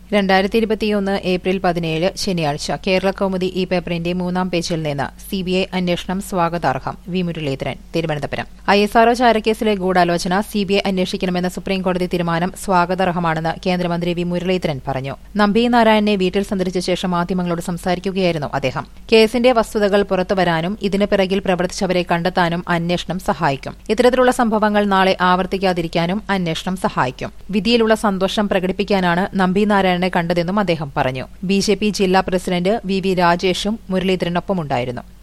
രണ്ടായിരത്തി ഇരുപത്തിയൊന്ന് ഏപ്രിൽ പതിനേഴ് ശനിയാഴ്ച കേരള കൗമുദി ഈ പേപ്പറിന്റെ മൂന്നാം പേജിൽ നിന്ന് സിബിഐ അന്വേഷണം സ്വാഗതാർഹം V Muraleedharan Thiruvananthapuram ISRO ചാരക്കേസിലെ ഗൂഢാലോചന സിബിഐ അന്വേഷിക്കണമെന്ന സുപ്രീംകോടതി തീരുമാനം സ്വാഗതാർഹമാണെന്ന് കേന്ദ്രമന്ത്രി വി മുരളീധരൻ പറഞ്ഞു നമ്പി നാരായണനെ വീട്ടിൽ സന്ദർശിച്ച ശേഷം മാധ്യമങ്ങളോട് സംസാരിക്കുകയായിരുന്നു അദ്ദേഹം കേസിന്റെ വസ്തുതകൾ പുറത്തുവരാനും ഇതിന് പിറകിൽ പ്രവർത്തിച്ചവരെ കണ്ടെത്താനും അന്വേഷണം സഹായിക്കും ഇത്തരത്തിലുള്ള സംഭവങ്ങൾ നാളെ ആവർത്തിക്കാതിരിക്കാനും അന്വേഷണം സഹായിക്കും വിധിയിലുള്ള സന്തോഷം പ്രകടിപ്പിക്കാനാണ് നമ്പി നാരായണനെ കണ്ടതെന്നും അദ്ദേഹം പറഞ്ഞു ബി ജില്ലാ പ്രസിഡന്റ് വി വി രാജേഷും മുരളീധരനൊപ്പമുണ്ടായിരുന്നു